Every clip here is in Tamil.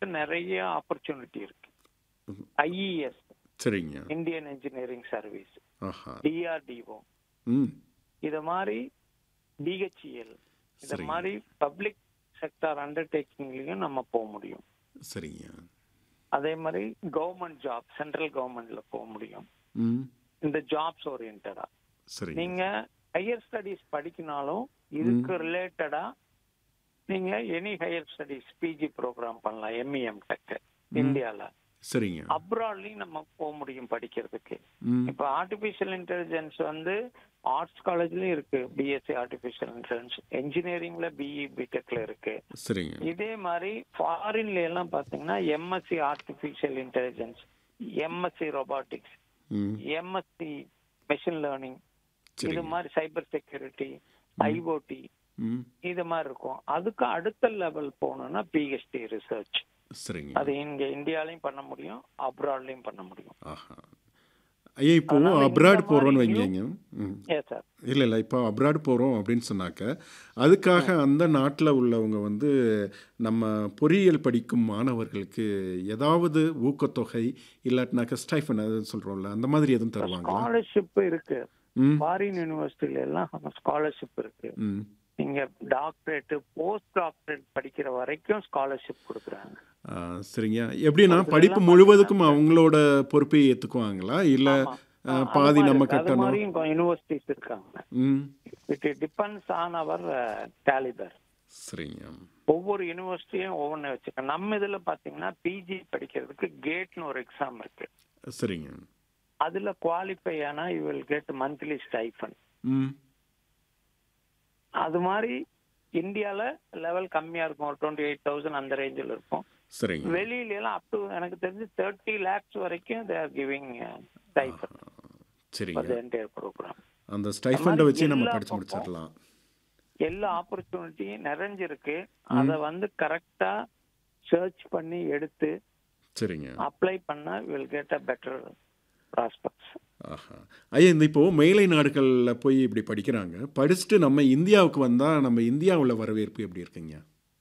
நிறைய ஆப்பர்ச்சுனிட்டி இருக்கு ஐஇஎஸ் சரிங்க இந்தியன் இன்ஜினியரிங் சர்வீஸ் ஆஹா டிஆர்டிஓ ம் இது மாதிரி டிஹெச்இஎல் இது சரிங்க. மாதிரி பப்ளிக் செக்டார் அண்டர்டேக்கிங்லயும் நம்ம போக முடியும் சரிங்க அதே மாதிரி கவர்மெண்ட் ஜாப் சென்ட்ரல் கவர்மெண்ட்ல போக முடியும் ம் இந்த ஜாப்ஸ் ஓரியன்டா சரிங்க நீங்க ஹையர் ஸ்டடீஸ் படிக்கினாலும் இதுக்கு ரிலேட்டடா நீங்க any higher studies PG program பண்ணலாம் எம்இஎம் டெக் இந்தியால சரிங்க அப்ராட்லயும் நம்ம போக முடியும் படிக்கிறதுக்கு ம் இப்ப ஆர்டிபிஷியல் இன்டெலிஜென்ஸ் வந்து ஆர்ட்ஸ் காலேஜ்லயும் இருக்கு பிஎஸ்சி ஆர்டிபிஷியல் இன்டெலிஜென்ஸ் இன்ஜினியரிங்ல பிஇ பிடெக்ல இருக்கு சரிங்க இதே மாதிரி ஃபாரின்ல எல்லாம் பாத்தீங்கன்னா MSc artificial intelligence MSc robotics ம் எம்எஸ்சி மெஷின் லேர்னிங் இது சரிங்க மாதிரி சைபர் செக்யூரிட்டி ஐஓடி ம் இது மாதிரி இருக்கும் அதுக்கு அடுத்த லெவல் போகணும்னா பிஹெச்டி ரிசர்ச் சரிங்க அது இங்க இந்தியாலயும் பண்ண முடியும் அப்ராட்லயும் பண்ண முடியும் ஆஹா ஐயா இப்போ அதனால இந்த அப்ராட் மாதிரி போகிறோன்னு new- வைங்க ம் ஏ சார் இல்லை இல்லை இப்போ அப்ராட் போகிறோம் அப்படின்னு சொன்னாக்க அதுக்காக அந்த நாட்டில் உள்ளவங்க வந்து நம்ம பொறியியல் படிக்கும் மாணவர்களுக்கு ஏதாவது ஊக்கத்தொகை இல்லாட்டினாக்க ஸ்டைஃபன் அது சொல்கிறோம்ல அந்த மாதிரி எதுவும் தருவாங்களா ஸ்காலர்ஷிப் இருக்கு ம் ஃபாரின் யூனிவர்சிட்டில எல்லாம் ஸ்காலர்ஷிப் இருக்கு ம் நீங்க டாக்டரேட் போஸ்ட் டாக்டரேட் படிக்கிற வரைக்கும் ஸ்காலர்ஷிப் கொடுக்குறாங்க ஆ, சரிங்க எப்படின்னா ஒரு படிப்பு இதெல்லாம் முழுவதுக்கும் அவங்களோட பொறுப்பை ஏற்றுக்குவாங்களா இல்லை ஆமா. ஆ, அது பாதி மாதிரி நம்ம இருக்கு. அது கட்டணும் மாதிரியும் யூனிவர்சிட்டிஸ் இருக்காங்க ம் it depends on our caliber சரிங்க ஒவ்வொரு யூனிவர்சிட்டியும் ஒவ்வொன்று வச்சுக்க நம்ம இதுல பாத்தீங்கன்னா பிஜி படிக்கிறதுக்கு கேட்னு ஒரு எக்ஸாம் இருக்கு சரிங்க அதுல குவாலிஃபை ஆனா you will get monthly stipend ம் அது மாதிரி இந்தியால லெவல் கம்மியா இருக்கும் ஒரு டுவெண்ட்டி எயிட் தௌசண்ட் அந்த ரேஞ்சில் இருக்கும் சரிங்க வெளியில எல்லாம் அப் டு எனக்கு தெரிஞ்சு தேர்ட்டி லேக்ஸ் வரைக்கும் தே ஆர் கிவிங் ஸ்டைஃபன் சரிங்க ஃபார் த என்டையர் ப்ரோக்ராம் அந்த ஸ்டைஃபண்டை வச்சு நம்ம எல்லா படிச்சு பக்கம் முடிச்சிடலாம் எல்லா ஆப்பர்ச்சுனிட்டியும் நிறைஞ்சிருக்கு அத வந்து கரெக்டா சர்ச் பண்ணி எடுத்து சரிங்க அப்ளை பண்ணா will get a better prospects ஆஹா ஐயா இந்த இப்போ மேலை நாடுகளில் போய் இப்படி படிக்கிறாங்க படிச்சுட்டு நம்ம இந்தியாவுக்கு வந்தால் நம்ம இந்தியாவில் வரவேற்பு எப்படி இருக்குங்க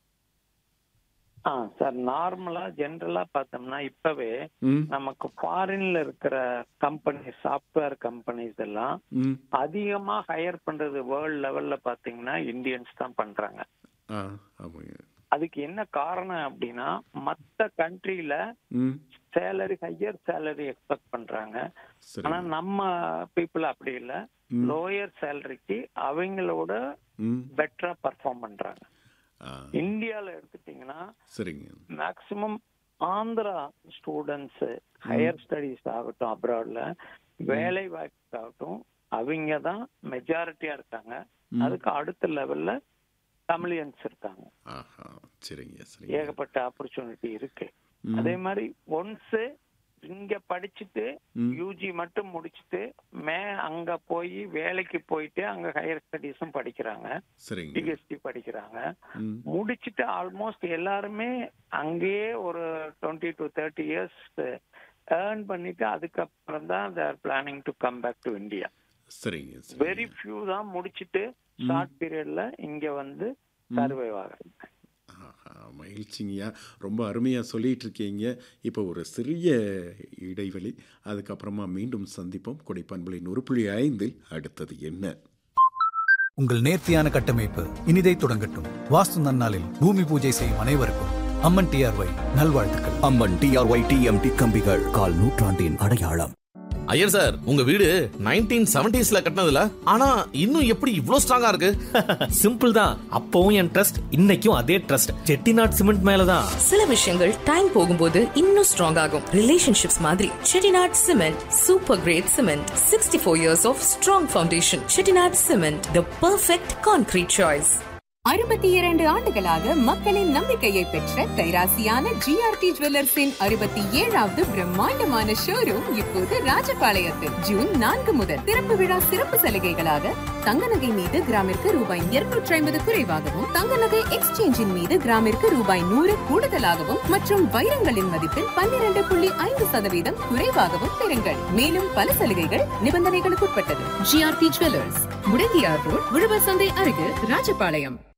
ஆ சார் நார்மலா ஜென்ரலா பார்த்தோம்னா இப்பவே ம் நமக்கு ஃபாரின்ல இருக்கிற கம்பெனி சாஃப்ட்வேர் கம்பெனிஸ் எல்லாம் ம் அதிகமா ஹையர் பண்றது வேர்ல்ட் லெவல்ல பாத்தீங்கன்னா இந்தியன்ஸ் தான் பண்றாங்க ஆ ஆமாங்க அதுக்கு என்ன காரணம் அப்படின்னா மத்த கண்ட்ரில ம் சேலரி ஹையர் சேலரி எக்ஸ்பெக்ட் பண்றாங்க சரி ஆனா நம்ம பீப்புள் அப்படி இல்ல ம். லோயர் சேலரிக்கு அவங்களோட ம் பெட்டரா பர்ஃபார்ம் பண்றாங்க ஆ இந்தியால எடுத்துட்டீங்கன்னா சரிங்க maximum Andhra students higher studies ஆகட்டும் அப்ராட்ல வேலை வாய்ப்புக்காகட்டும் அவங்க தான் மெஜாரிட்டியா இருக்காங்க ம். அதுக்கு அடுத்த லெவல்ல தமிழியன்ஸ் இருக்காங்க ஆஹா சரிங்க சரிங்க ஏகப்பட்ட ஆப்பர்ச்சுனிட்டி இருக்கு ம். அதே மாதிரி ஒன்ஸ் இங்க படிச்சுட்டு ம். யூஜி மட்டும் முடிச்சுட்டு மே அங்க போய் வேலைக்கு போயிட்டு அங்க ஹையர் ஸ்டடீஸும் படிக்கிறாங்க சரிங்க பிஹெச்டி படிக்கிறாங்க ம் முடிச்சுட்டு ஆல்மோஸ்ட் எல்லாருமே அங்கேயே ஒரு twenty to thirty years earn பண்ணிட்டு அதுக்கப்புறம் தான் their planning to come back to India சரிங்க வெரி சரிங்க ஃபியூ தான் முடிச்சுட்டு ஷார்ட் பீரியட்ல இங்க வந்து சர்வைவ் ஆகுறாங்க ஆஹா, மகிழ்ச்சிங்கய்யா ரொம்ப அருமையாக சொல்லிட்டு இருக்கீங்க இப்போ ஒரு சிறிய இடைவெளி அதுக்கப்புறமா மீண்டும் சந்திப்போம் கொடைப்பண்பலை நூறு புள்ளி ஐந்தில் அடுத்தது என்ன உங்கள் நேர்த்தியான கட்டமைப்பு இனிதை தொடங்கட்டும் வாஸ்து நன்னாளில் பூமி பூஜை செய்யும் அனைவருக்கும் அம்மன் டிஆர்ஒய் நல்வாழ்த்துக்கள் அம்மன் டிஆர்ஒய் டிஎம்டி கம்பிகள் கால் நூற்றாண்டின் அடையாளம் ஐயர் சார் உங்க வீடு நைன்டீன் செவன்டிஸ்ல கட்டினதுல ஆனா இன்னும் எப்படி இவ்ளோ ஸ்ட்ராங்கா இருக்கு சிம்பிள் தான் அப்பவும் என் ட்ரஸ்ட் இன்னைக்கும் அதே ட்ரஸ்ட் செட்டிநாட் சிமெண்ட் மேலதான் சில விஷயங்கள் டைம் போகும்போது இன்னும் ஸ்ட்ராங் ஆகும் ரிலேஷன்ஷிப்ஸ் மாதிரி Chettinad cement super great cement sixty four years of strong foundation Chettinad cement the perfect concrete choice அறுபத்தி இரண்டு ஆண்டுகளாக மக்களின் நம்பிக்கையை பெற்ற கைராசியான ஜிஆர்டி ஜுவல்லர்ஸின் அறுபத்தி ஏழாவது பிரம்மாண்டமான ஷோரூம் இப்போது ராஜபாளையத்தில் ஜூன் நான்கு முதல் திறப்பு விழா சிறப்பு சலுகைகளாக தங்க நகை மீது கிராமிற்கு ரூபாய் இருநூற்றி ஐம்பது குறைவாகவும் தங்க நகை எக்ஸ்சேஞ்சின் மீது கிராமிற்கு ரூபாய் நூறு கூடுதலாகவும் மற்றும் வைரங்களின் மதிப்பில் பன்னிரண்டு புள்ளி ஐந்து சதவீதம் குறைவாகவும் பெறுங்கள் மேலும் பல சலுகைகள் நிபந்தனைகளுக்குட்பட்டது ஜிஆர்டி ஜுவல்லர்ஸ் முடங்கியார் ரோட் உழவர் சந்தை அருகில் ராஜபாளையம்